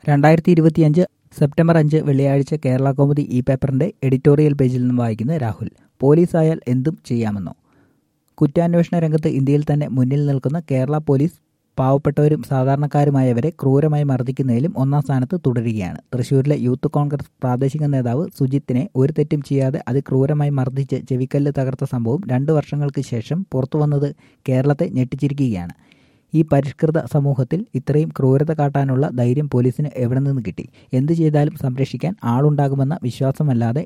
രണ്ടായിരത്തി ഇരുപത്തിയഞ്ച് സെപ്റ്റംബർ അഞ്ച് വെള്ളിയാഴ്ച കേരള കൗമുദി ഇ പേപ്പറിന്റെ എഡിറ്റോറിയൽ പേജിൽ നിന്നും വായിക്കുന്ന രാഹുൽ പോലീസായാൽ എന്തും ചെയ്യാമെന്നോ കുറ്റാന്വേഷണ രംഗത്ത് ഇന്ത്യയിൽ തന്നെ മുന്നിൽ നിൽക്കുന്ന കേരള പോലീസ് പാവപ്പെട്ടവരും സാധാരണക്കാരുമായവരെ ക്രൂരമായി മർദ്ദിക്കുന്നതിലും ഒന്നാം സ്ഥാനത്ത് തുടരുകയാണ് തൃശൂരിലെ യൂത്ത് കോൺഗ്രസ് പ്രാദേശിക നേതാവ് സുജിത്തിനെ ഒരു തെറ്റും ചെയ്യാതെ അതിക്രൂരമായി മർദ്ദിച്ച് ചെവിക്കല്ല് തകർത്ത സംഭവം രണ്ടു വർഷങ്ങൾക്ക് ശേഷം പുറത്തുവന്നത് കേരളത്തെ ഞെട്ടിച്ചിരിക്കുകയാണ് ഈ പരിഷ്കൃത സമൂഹത്തിൽ ഇത്രയും ക്രൂരത കാട്ടാനുള്ള ധൈര്യം പോലീസിന് എവിടെ നിന്ന് കിട്ടി എന്തു ചെയ്താലും സംരക്ഷിക്കാൻ ആളുണ്ടാകുമെന്ന വിശ്വാസമല്ലാതെ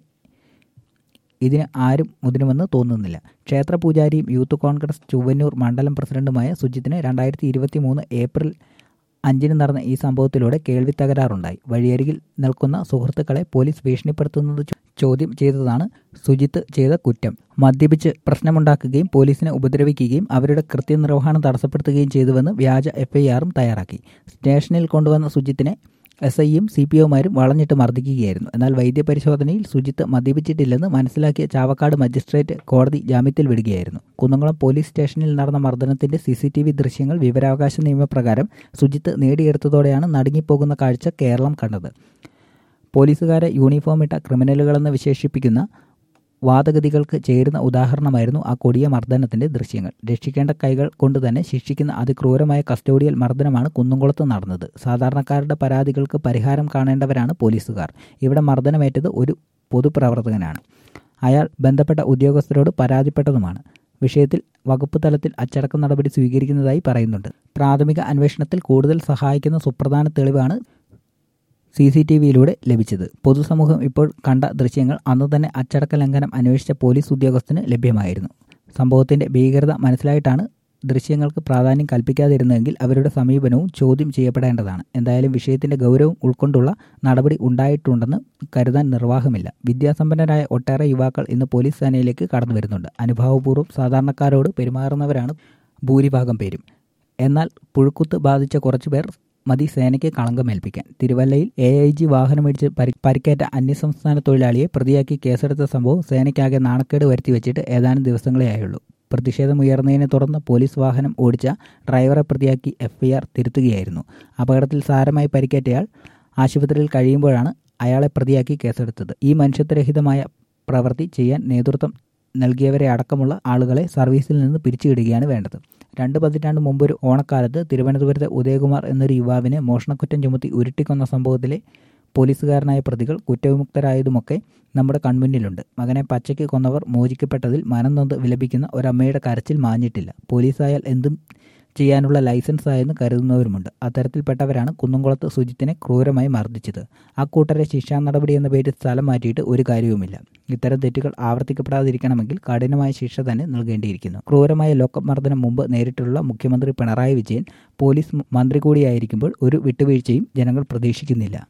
ഇതിന് ആരും മുതിരുമെന്ന് തോന്നുന്നില്ല ക്ഷേത്ര പൂജാരിയും യൂത്ത് കോൺഗ്രസ് ചൊവ്വന്നൂർ മണ്ഡലം പ്രസിഡന്റുമായ സുജിത്തിന് രണ്ടായിരത്തി ഇരുപത്തി മൂന്ന് ഏപ്രിൽ അഞ്ചിന് നടന്ന ഈ സംഭവത്തിലൂടെ കേൾവി തകരാറുണ്ടായി വഴിയരികിൽ നിൽക്കുന്ന സുഹൃത്തുക്കളെ പോലീസ് ഭീഷണിപ്പെടുത്തുന്നത് ചോദ്യം ചെയ്തതാണ് സുജിത്ത് ചെയ്ത കുറ്റം മദ്യപിച്ച് പ്രശ്നമുണ്ടാക്കുകയും പോലീസിനെ ഉപദ്രവിക്കുകയും അവരുടെ കൃത്യനിർവഹണം തടസ്സപ്പെടുത്തുകയും ചെയ്തുവെന്ന് വ്യാജ എഫ്ഐആറും തയ്യാറാക്കി സ്റ്റേഷനിൽ കൊണ്ടുവന്ന സുജിത്തിനെ എസ് ഐയും സി പി ഒമാരും വളഞ്ഞിട്ട് മർദ്ദിക്കുകയായിരുന്നു എന്നാൽ വൈദ്യപരിശോധനയിൽ സുജിത്ത് മദ്യപിച്ചിട്ടില്ലെന്ന് മനസ്സിലാക്കിയ ചാവക്കാട് മജിസ്ട്രേറ്റ് കോടതി ജാമ്യത്തിൽ വിടുകയായിരുന്നു കുന്നംകുളം പോലീസ് സ്റ്റേഷനിൽ നടന്ന മർദ്ദനത്തിന്റെ സി സി ടി വി ദൃശ്യങ്ങൾ വിവരാവകാശ നിയമപ്രകാരം സുജിത്ത് നേടിയെടുത്തതോടെയാണ് നടുങ്ങിപ്പോകുന്ന കാഴ്ച കേരളം കണ്ടത് പോലീസുകാരെ യൂണിഫോം ഇട്ട ക്രിമിനലുകളെന്ന് വിശേഷിപ്പിക്കുന്ന വാദഗതികൾക്ക് ചേരുന്ന ഉദാഹരണമായിരുന്നു ആ കൊടിയ മർദ്ദനത്തിന്റെ ദൃശ്യങ്ങൾ രക്ഷിക്കേണ്ട കൈകൾ കൊണ്ട് തന്നെ ശിക്ഷിക്കുന്ന അതിക്രൂരമായ കസ്റ്റോഡിയൽ മർദ്ദനമാണ് കുന്നുംകുളത്ത് നടന്നത് സാധാരണക്കാരുടെ പരാതികൾക്ക് പരിഹാരം കാണേണ്ടവരാണ് പോലീസുകാർ ഇവിടെ മർദ്ദനമേറ്റത് ഒരു പൊതുപ്രവർത്തകനാണ് അയാൾ ബന്ധപ്പെട്ട ഉദ്യോഗസ്ഥരോട് പരാതിപ്പെട്ടതുമാണ് വിഷയത്തിൽ വകുപ്പ് തലത്തിൽ അച്ചടക്ക നടപടി സ്വീകരിക്കുന്നതായി പറയുന്നുണ്ട് പ്രാഥമിക അന്വേഷണത്തിൽ കൂടുതൽ സഹായിക്കുന്ന സുപ്രധാന തെളിവാണ് സി സി ടി വിയിലൂടെ ലഭിച്ചത് പൊതുസമൂഹം ഇപ്പോൾ കണ്ട ദൃശ്യങ്ങൾ അന്ന് തന്നെ അച്ചടക്ക ലംഘനം അന്വേഷിച്ച പോലീസ് ഉദ്യോഗസ്ഥന് ലഭ്യമായിരുന്നു സംഭവത്തിന്റെ ഭീകരത മനസ്സിലായിട്ടാണ് ദൃശ്യങ്ങൾക്ക് പ്രാധാന്യം കൽപ്പിക്കാതിരുന്നതെങ്കിൽ അവരുടെ സമീപനവും ചോദ്യം ചെയ്യപ്പെടേണ്ടതാണ് എന്തായാലും വിഷയത്തിന്റെ ഗൗരവം ഉൾക്കൊണ്ടുള്ള നടപടി ഉണ്ടായിട്ടുണ്ടെന്ന് കരുതാൻ നിർവാഹമില്ല വിദ്യാസമ്പന്നരായ ഒട്ടേറെ യുവാക്കൾ ഇന്ന് പോലീസ് സേനയിലേക്ക് കടന്നു വരുന്നുണ്ട് അനുഭാവപൂർവ്വം സാധാരണക്കാരോട് പെരുമാറുന്നവരാണ് ഭൂരിഭാഗം പേരും എന്നാൽ പുഴുക്കുത്ത് ബാധിച്ച കുറച്ചുപേർ മതി സേനയ്ക്ക് കളങ്കമേൽപ്പിക്കാൻ തിരുവല്ലയിൽ എ ഐ ജി വാഹനമിടിച്ച് പരിക്കേറ്റ അന്യസംസ്ഥാന തൊഴിലാളിയെ പ്രതിയാക്കി കേസെടുത്ത സംഭവം സേനയ്ക്കാകെ നാണക്കേട് വരുത്തി വെച്ചിട്ട് ഏതാനും ദിവസങ്ങളേ ആയുള്ളൂ പ്രതിഷേധമുയർന്നതിനെ തുടർന്ന് പോലീസ് വാഹനം ഓടിച്ച ഡ്രൈവറെ പ്രതിയാക്കി എഫ്ഐആർ തിരുത്തുകയായിരുന്നു അപകടത്തിൽ സാരമായി പരിക്കേറ്റയാൾ ആശുപത്രിയിൽ കഴിയുമ്പോഴാണ് അയാളെ പ്രതിയാക്കി കേസെടുത്തത് ഈ മനുഷ്യത്വരഹിതമായ പ്രവൃത്തി ചെയ്യാൻ നേതൃത്വം നൽകിയവരെ അടക്കമുള്ള ആളുകളെ സർവീസിൽ നിന്ന് പിരിച്ചുവിടുകയാണ് വേണ്ടത് രണ്ട് പതിറ്റാണ്ട് മുമ്പൊരു ഓണക്കാലത്ത് തിരുവനന്തപുരത്തെ ഉദയകുമാർ എന്നൊരു യുവാവിനെ മോഷണക്കുറ്റം ചുമത്തി ഉരുട്ടിക്കൊന്ന സംഭവത്തിലെ പോലീസുകാരനായ പ്രതികൾ കുറ്റവിമുക്തരായതുമൊക്കെ നമ്മുടെ കൺമുന്നിലുണ്ട് മകനെ പച്ചയ്ക്ക് കൊന്നവർ മോചിക്കപ്പെട്ടതിൽ മനം നൊന്ത് വിലപിക്കുന്ന ഒരമ്മയുടെ കരച്ചിൽ മാഞ്ഞിട്ടില്ല പോലീസായാൽ എന്തും ചെയ്യാനുള്ള ലൈസൻസ് ആയെന്ന് കരുതുന്നവരുമുണ്ട് അത്തരത്തിൽപ്പെട്ടവരാണ് കുന്നംകുളത്ത് സുജിത്തിനെ ക്രൂരമായി മർദ്ദിച്ചത് അക്കൂട്ടരെ ശിക്ഷാ നടപടി എന്ന പേരിൽ സ്ഥലം മാറ്റിയിട്ട് ഒരു കാര്യവുമില്ല ഇത്തരം തെറ്റുകൾ ആവർത്തിക്കപ്പെടാതിരിക്കണമെങ്കിൽ കഠിനമായ ശിക്ഷ തന്നെ നൽകേണ്ടിയിരിക്കുന്നു ക്രൂരമായ ലോക്കപ്പ് മർദ്ദനം മുമ്പ് നേരിട്ടുള്ള മുഖ്യമന്ത്രി പിണറായി വിജയൻ പോലീസ് മന്ത്രി കൂടിയായിരിക്കുമ്പോൾ ഒരു വിട്ടുവീഴ്ചയും ജനങ്ങൾ പ്രതീക്ഷിക്കുന്നില്ല